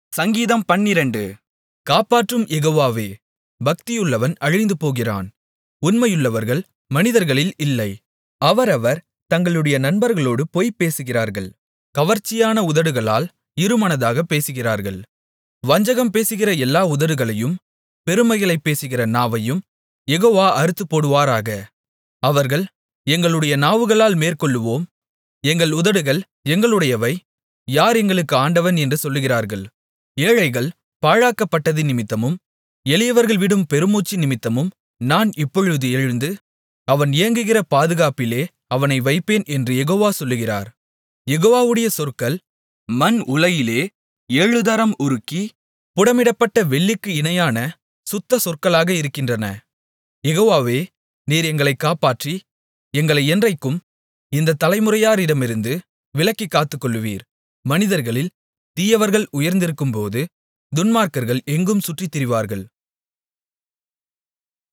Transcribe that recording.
சங்கீதம் பன்னிரண்டு காப்பாற்றும் யெகோவாவே பக்தியுள்ளவன் அழிந்துபோகிறான் உண்மையுள்ளவர்கள் மனிதர்களில் இல்லை அவரவர் தங்களுடைய நண்பர்களோடு பொய் பேசுகிறார்கள் கவர்ச்சியான உதடுகளால் இருமனதாகப் பேசுகிறார்கள் வஞ்சகம் பேசுகிற எல்லா உதடுகளையும் பெருமைகளைப் பேசுகிற நாவையும் யெகோவா அறுத்துப்போடுவாராக அவர்கள் எங்களுடைய நாவுகளால் மேற்கொள்ளுவோம் எங்கள் உதடுகள் எங்களுடையவை யார் எங்களுக்கு ஆண்டவன் என்று சொல்லுகிறார்கள் ஏழைகள் பாழாக்கப்பட்டதினிமித்தமும் எளியவர்கள் விடும் பெருமூச்சு நிமித்தமும் நான் இப்பொழுது எழுந்து அவன் ஏங்குகிற பாதுகாப்பிலே அவனை வைப்பேன் என்று யெகோவா சொல்லுகிறார் யெகோவாவுடைய சொற்கள் மண் உலையிலே ஏழுதரம் உருக்கி புடமிடப்பட்ட வெள்ளிக்கு இணையான சுத்த சொற்களாக இருக்கின்றன யெகோவாவே நீர் எங்களைக் காப்பாற்றி எங்களை என்றைக்கும் இந்தத் தலைமுறையாரிடமிருந்து விலக்கிக் காத்துக்கொள்ளுவீர் மனிதர்களில் தீயவர்கள் உயர்ந்திருக்கும்போது துன்மார்க்கர்கள் எங்கும் சுற்றித் திரிவார்கள்